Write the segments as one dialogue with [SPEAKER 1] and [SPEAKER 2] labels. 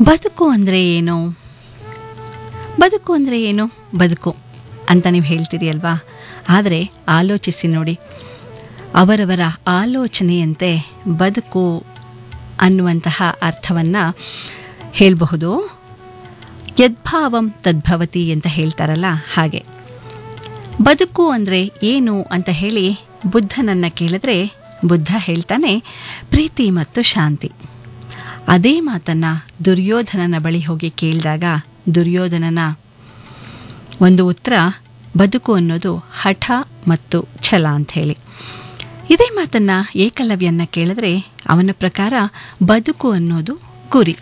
[SPEAKER 1] ಬದುಕು ಅಂದರೆ ಏನು ಬದುಕು ಅಂದರೆ ಏನು ಬದುಕು ಅಂತ ನೀವು ಹೇಳ್ತೀರಿ ಅಲ್ವಾ ಆದರೆ ಆಲೋಚಿಸಿ ನೋಡಿ ಅವರವರ ಆಲೋಚನೆಯಂತೆ ಬದುಕು ಅನ್ನುವಂತಹ ಅರ್ಥವನ್ನು ಹೇಳಬಹುದು ಯದ್ಭಾವಂ ತದ್ಭವತಿ ಅಂತ ಹೇಳ್ತಾರಲ್ಲ ಹಾಗೆ ಬದುಕು ಅಂದರೆ ಏನು ಅಂತ ಹೇಳಿ ಬುದ್ಧನನ್ನು ಕೇಳಿದ್ರೆ ಬುದ್ಧ ಹೇಳ್ತಾನೆ ಪ್ರೀತಿ ಮತ್ತು ಶಾಂತಿ ಅದೇ ಮಾತನ್ನು ದುರ್ಯೋಧನನ ಬಳಿ ಹೋಗಿ ಕೇಳಿದಾಗ ದುರ್ಯೋಧನನ ಒಂದು ಉತ್ತರ ಬದುಕು ಅನ್ನೋದು ಹಠ ಮತ್ತು ಛಲ ಅಂತ ಹೇಳಿ ಇದೇ ಮಾತನ್ನು ಏಕಲವ್ಯನ ಕೇಳಿದ್ರೆ ಅವನ ಪ್ರಕಾರ ಬದುಕು ಅನ್ನೋದು ಗುರಿ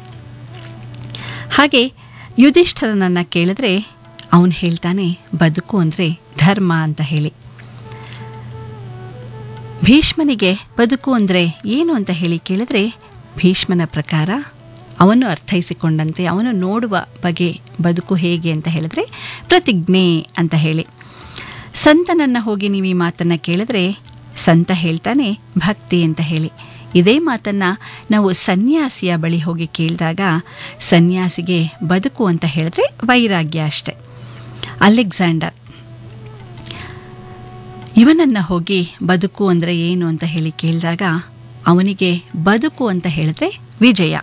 [SPEAKER 1] ಹಾಗೆ ಯುಧಿಷ್ಠರನನ್ನು ಕೇಳಿದ್ರೆ ಅವನು ಹೇಳ್ತಾನೆ ಬದುಕು ಅಂದರೆ ಧರ್ಮ ಅಂತ ಹೇಳಿ ಭೀಷ್ಮನಿಗೆ ಬದುಕು ಅಂದರೆ ಏನು ಅಂತ ಹೇಳಿ ಕೇಳಿದ್ರೆ ಭೀಷ್ಮನ ಪ್ರಕಾರ ಅವನು ಅರ್ಥೈಸಿಕೊಂಡಂತೆ ಅವನು ನೋಡುವ ಬಗೆ ಬದುಕು ಹೇಗೆ ಅಂತ ಹೇಳಿದ್ರೆ ಪ್ರತಿಜ್ಞೆ ಅಂತ ಹೇಳಿ ಸಂತನನ್ನು ಹೋಗಿ ನೀವು ಈ ಮಾತನ್ನು ಕೇಳಿದ್ರೆ ಸಂತ ಹೇಳ್ತಾನೆ ಭಕ್ತಿ ಅಂತ ಹೇಳಿ ಇದೇ ಮಾತನ್ನು ನಾವು ಸನ್ಯಾಸಿಯ ಬಳಿ ಹೋಗಿ ಕೇಳಿದಾಗ ಸನ್ಯಾಸಿಗೆ ಬದುಕು ಅಂತ ಹೇಳಿದ್ರೆ ವೈರಾಗ್ಯ ಅಷ್ಟೆ ಅಲೆಕ್ಸಾಂಡರ್ ಇವನನ್ನು ಹೋಗಿ ಬದುಕು ಅಂದರೆ ಏನು ಅಂತ ಹೇಳಿ ಕೇಳಿದಾಗ ಅವನಿಗೆ ಬದುಕು ಅಂತ ಹೇಳಿದ್ರೆ ವಿಜಯ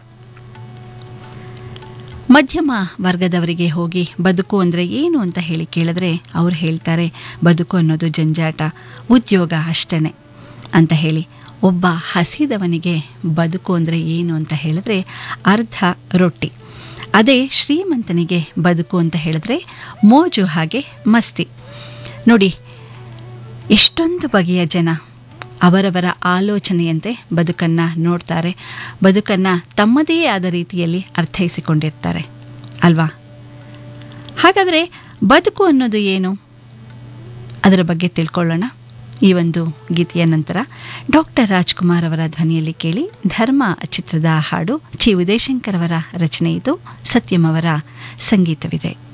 [SPEAKER 1] ಮಧ್ಯಮ ವರ್ಗದವರಿಗೆ ಹೋಗಿ ಬದುಕು ಅಂದರೆ ಏನು ಅಂತ ಹೇಳಿ ಕೇಳಿದ್ರೆ ಅವ್ರು ಹೇಳ್ತಾರೆ ಬದುಕು ಅನ್ನೋದು ಜಂಜಾಟ ಉದ್ಯೋಗ ಅಷ್ಟೇ ಅಂತ ಹೇಳಿ ಒಬ್ಬ ಹಸಿದವನಿಗೆ ಬದುಕು ಅಂದರೆ ಏನು ಅಂತ ಹೇಳಿದ್ರೆ ಅರ್ಧ ರೊಟ್ಟಿ ಅದೇ ಶ್ರೀಮಂತನಿಗೆ ಬದುಕು ಅಂತ ಹೇಳಿದ್ರೆ ಮೋಜು ಹಾಗೆ ಮಸ್ತಿ ನೋಡಿ ಎಷ್ಟೊಂದು ಬಗೆಯ ಜನ ಅವರವರ ಆಲೋಚನೆಯಂತೆ ಬದುಕನ್ನು ನೋಡ್ತಾರೆ ಬದುಕನ್ನು ತಮ್ಮದೇ ಆದ ರೀತಿಯಲ್ಲಿ ಅರ್ಥೈಸಿಕೊಂಡಿರ್ತಾರೆ ಅಲ್ವಾ ಹಾಗಾದರೆ ಬದುಕು ಅನ್ನೋದು ಏನು ಅದರ ಬಗ್ಗೆ ತಿಳ್ಕೊಳ್ಳೋಣ ಈ ಒಂದು ಗೀತೆಯ ನಂತರ ಡಾಕ್ಟರ್ ರಾಜ್ಕುಮಾರ್ ಅವರ ಧ್ವನಿಯಲ್ಲಿ ಕೇಳಿ ಧರ್ಮ ಚಿತ್ರದ ಹಾಡು ಚಿ ಉದಯಶಂಕರ್ ಅವರ ರಚನೆ ಇದು ಸತ್ಯಂ ಅವರ ಸಂಗೀತವಿದೆ